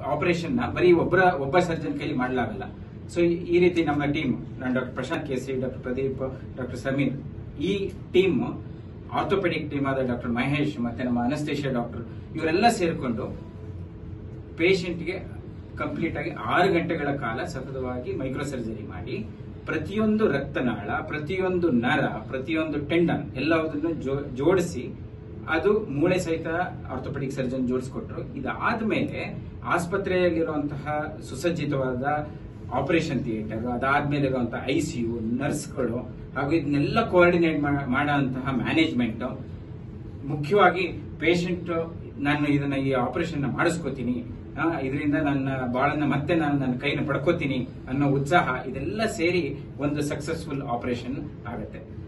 operation ನ ಬರೀ ಒಬ್ಬರ ಒಬ್ಬ ಸರ್ಜನ್ ಕೈಲಿ ಮಾಡಲಾಗಲ್ಲ ಸೊ ಈ ರೀತಿ ನಮ್ಮ ಟೀಮ್ ನಾನು ಡಾಕ್ಟರ್ ಪ್ರಶಾಂತ್ ಕೇಸರಿ ಡಾಕ್ಟರ್ ಪ್ರದೀಪ್ ಡಾಕ್ಟರ್ ಸಮೀರ್ ಈ ಟೀಮ್ ಆರ್ಥೋಪೆಡಿಕ್ ಟೀಮ್ ಆದ ಡಾಕ್ಟರ್ ಮಹೇಶ್ ಮತ್ತೆ ನಮ್ಮ ಅನಸ್ತೇಷಿಯಾ ಡಾಕ್ಟರ್ ಇವರೆಲ್ಲ ಸೇರಿಕೊಂಡು ಪೇಷಂಟ್ಗೆ ಕಂಪ್ಲೀಟ್ ಆಗಿ ಆರು ಗಂಟೆಗಳ ಕಾಲ ಸತತವಾಗಿ ಮೈಕ್ರೋ ಸರ್ಜರಿ ಮಾಡಿ ಪ್ರತಿಯೊಂದು ರಕ್ತನಾಳ ಪ್ರತಿಯೊಂದು ನರ ಪ್ರತಿಯೊಂದು ಟೆಂಡನ್ ಎಲ್ಲವುದನ್ನು ಜೋ- ಜೋಡಿಸಿ ಅದು ಮೂಳೆ ಸಹಿತ ಆರ್ಥೋಪೆಡಿಕ್ ಸರ್ಜನ್ ಜೋಡಿಸ್ಕೊಟ್ರು ಇದಾದ್ಮೇಲೆ ಆಸ್ಪತ್ರೆಯಲ್ಲಿರುವಂತಹ ಸುಸಜ್ಜಿತವಾದ ಆಪರೇಷನ್ ಥಿಯೇಟರ್ ಅದಾದ್ಮೇಲೆ ಇರುವಂತಹ ಐಸಿಯು ನರ್ಸ್ಗಳು ಹಾಗೂ ಇದನ್ನೆಲ್ಲ ಕೋಆರ್ಡಿನೇಟ್ ಮಾಡುವಂತಹ ಮ್ಯಾನೇಜ್ಮೆಂಟ್ ಮುಖ್ಯವಾಗಿ ಪೇಷಂಟ್ ನಾನು ಇದನ್ನ ಈ ಆಪರೇಷನ್ ಮಾಡಿಸ್ಕೋತೀನಿ ಇದರಿಂದ ನನ್ನ ಬಾಳನ್ನ ಮತ್ತೆ ನಾನು ನನ್ನ ಕೈನ ಪಡ್ಕೋತೀನಿ ಅನ್ನೋ ಉತ್ಸಾಹ ಇದೆಲ್ಲ ಸೇರಿ ಒಂದು ಸಕ್ಸಸ್ಫುಲ್ ಆಪರೇಷನ್ ಆಗುತ್ತೆ